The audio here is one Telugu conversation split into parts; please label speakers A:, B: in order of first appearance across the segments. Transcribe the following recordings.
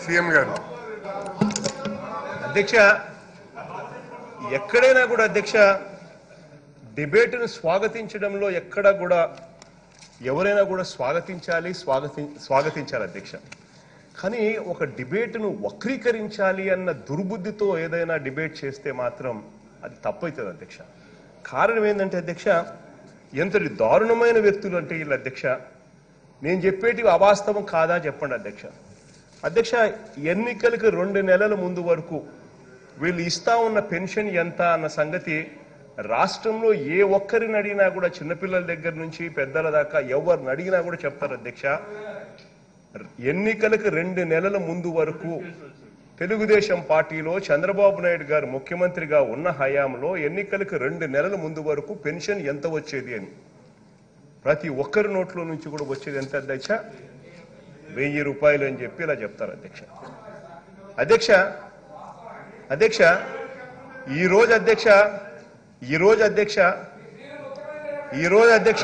A: సీఎం గారు
B: అధ్యక్ష ఎక్కడైనా కూడా అధ్యక్ష డిబేట్ను స్వాగతించడంలో ఎక్కడ కూడా ఎవరైనా కూడా స్వాగతించాలి స్వాగతి స్వాగతించాలి అధ్యక్ష కానీ ఒక డిబేట్ను వక్రీకరించాలి అన్న దుర్బుద్ధితో ఏదైనా డిబేట్ చేస్తే మాత్రం అది తప్పవుతుంది అధ్యక్ష కారణం ఏంటంటే అధ్యక్ష ఎంతటి దారుణమైన వ్యక్తులు అంటే వీళ్ళు అధ్యక్ష నేను చెప్పేటివి అవాస్తవం కాదా చెప్పండి అధ్యక్ష అధ్యక్ష ఎన్నికలకు రెండు నెలల ముందు వరకు వీళ్ళు ఇస్తా ఉన్న పెన్షన్ ఎంత అన్న సంగతి రాష్ట్రంలో ఏ ఒక్కరిని అడిగినా కూడా చిన్నపిల్లల దగ్గర నుంచి పెద్దల దాకా ఎవరిని అడిగినా కూడా చెప్తారు అధ్యక్ష ఎన్నికలకు రెండు నెలల ముందు వరకు తెలుగుదేశం పార్టీలో చంద్రబాబు నాయుడు గారు ముఖ్యమంత్రిగా ఉన్న హయాంలో ఎన్నికలకు రెండు నెలల ముందు వరకు పెన్షన్ ఎంత వచ్చేది అని ప్రతి ఒక్కరి నోట్లో నుంచి కూడా వచ్చేది ఎంత అధ్యక్ష వెయ్యి రూపాయలు అని చెప్పి ఇలా చెప్తారు అధ్యక్ష అధ్యక్ష అధ్యక్ష ఈ రోజు అధ్యక్ష ఈ రోజు అధ్యక్ష ఈ రోజు అధ్యక్ష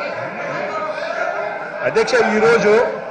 B: అధ్యక్ష ఈ రోజు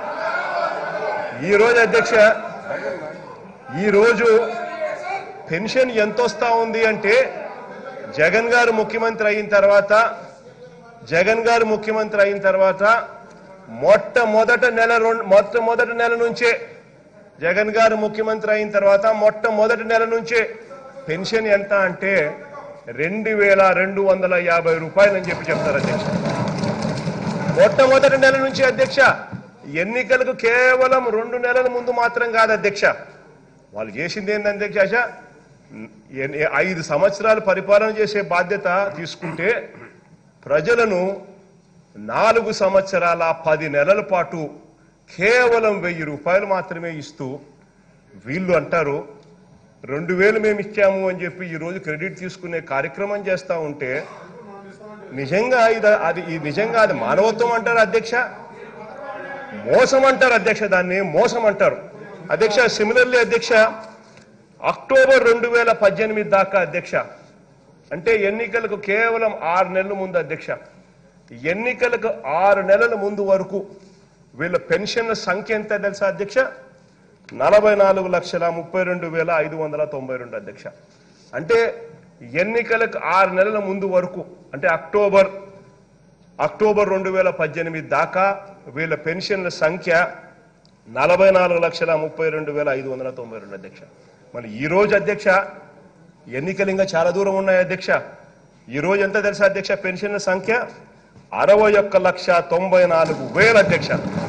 B: ఈ రోజు అధ్యక్ష ఈ రోజు పెన్షన్ ఎంత వస్తా ఉంది అంటే జగన్ గారు ముఖ్యమంత్రి అయిన తర్వాత జగన్ గారు ముఖ్యమంత్రి అయిన తర్వాత మొట్టమొదట నెల రెండు మొట్టమొదటి నెల నుంచే జగన్ గారు ముఖ్యమంత్రి అయిన తర్వాత మొట్టమొదటి నెల నుంచే పెన్షన్ ఎంత అంటే రెండు వేల రెండు వందల యాభై రూపాయలు అని చెప్పి చెప్తారు అధ్యక్ష మొట్టమొదటి నెల నుంచి అధ్యక్ష ఎన్నికలకు కేవలం రెండు నెలల ముందు మాత్రం కాదు అధ్యక్ష వాళ్ళు చేసింది ఏంది అధ్యక్ష ఎన్- ఐదు సంవత్సరాలు పరిపాలన చేసే బాధ్యత తీసుకుంటే ప్రజలను నాలుగు సంవత్సరాల పది నెలల పాటు కేవలం వెయ్యి రూపాయలు మాత్రమే ఇస్తూ వీళ్ళు అంటారు రెండు వేలు మేము ఇచ్చాము అని చెప్పి ఈ రోజు క్రెడిట్ తీసుకునే కార్యక్రమం చేస్తా ఉంటే నిజంగా ఇది అది ఈ నిజంగా అది మానవత్వం అంటారు అధ్యక్ష మోసం అంటారు అధ్యక్ష దాన్ని మోసం అంటారు అధ్యక్ష సిమిలర్లీ అధ్యక్ష అక్టోబర్ రెండు వేల పద్దెనిమిది దాకా అధ్యక్ష అంటే ఎన్నికలకు కేవలం ఆరు నెలల ముందు అధ్యక్ష ఎన్నికలకు ఆరు నెలల ముందు వరకు వీళ్ళ పెన్షన్ల సంఖ్య ఎంత తెలుసా అధ్యక్ష నలభై నాలుగు లక్షల ముప్పై రెండు వేల ఐదు వందల తొంభై రెండు అధ్యక్ష అంటే ఎన్నికలకు ఆరు నెలల ముందు వరకు అంటే అక్టోబర్ అక్టోబర్ రెండు వేల పద్దెనిమిది దాకా వీళ్ళ పెన్షన్ల సంఖ్య నలభై నాలుగు లక్షల ముప్పై రెండు వేల ఐదు వందల తొంభై రెండు అధ్యక్ష మరి ఈ రోజు అధ్యక్ష ఎన్నికలు ఇంకా చాలా దూరం ఉన్నాయి అధ్యక్ష ఈ రోజు ఎంత తెలుసా అధ్యక్ష పెన్షన్ల సంఖ్య అరవై ఒక్క లక్ష తొంభై నాలుగు వేల అధ్యక్ష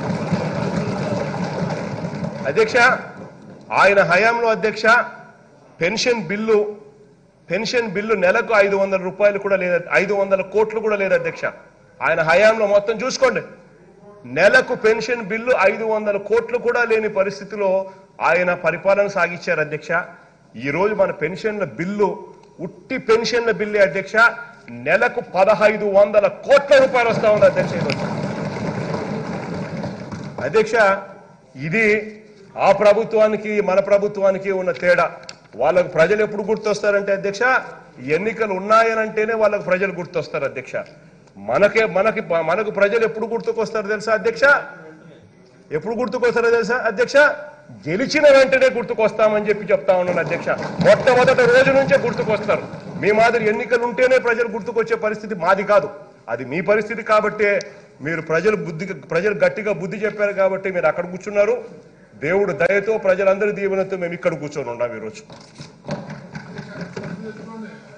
B: అధ్యక్ష ఆయన హయాంలో అధ్యక్ష పెన్షన్ బిల్లు పెన్షన్ బిల్లు నెలకు ఐదు వందల రూపాయలు కూడా లేదు ఐదు వందల కోట్లు కూడా లేదు అధ్యక్ష ఆయన హయాంలో మొత్తం చూసుకోండి నెలకు పెన్షన్ బిల్లు ఐదు వందల కోట్లు కూడా లేని పరిస్థితిలో ఆయన పరిపాలన సాగించారు అధ్యక్ష ఈ రోజు మన పెన్షన్ల బిల్లు ఉట్టి పెన్షన్ల బిల్లు అధ్యక్ష నెలకు పదహైదు వందల కోట్ల రూపాయలు వస్తా ఉంది అధ్యక్ష ఈరోజు అధ్యక్ష ఇది ఆ ప్రభుత్వానికి మన ప్రభుత్వానికి ఉన్న తేడా వాళ్ళకు ప్రజలు ఎప్పుడు గుర్తొస్తారంటే అధ్యక్ష ఎన్నికలు ఉన్నాయనంటేనే వాళ్ళకు ప్రజలు గుర్తొస్తారు అధ్యక్ష మనకే మనకి మనకు ప్రజలు ఎప్పుడు గుర్తుకొస్తారు తెలుసా అధ్యక్ష ఎప్పుడు గుర్తుకొస్తారో తెలుసా అధ్యక్ష గెలిచిన వెంటనే గుర్తుకొస్తామని చెప్పి చెప్తా ఉన్నాను అధ్యక్ష మొట్టమొదటి రోజు నుంచే గుర్తుకొస్తారు మీ మాదిరి ఎన్నికలు ఉంటేనే ప్రజలు గుర్తుకొచ్చే పరిస్థితి మాది కాదు అది మీ పరిస్థితి కాబట్టే మీరు ప్రజలు బుద్ధి ప్రజలు గట్టిగా బుద్ధి చెప్పారు కాబట్టి మీరు అక్కడ కూర్చున్నారు దేవుడు దయతో ప్రజలందరి దీవెనతో మేము ఇక్కడ కూర్చొని ఉన్నాం ఈరోజు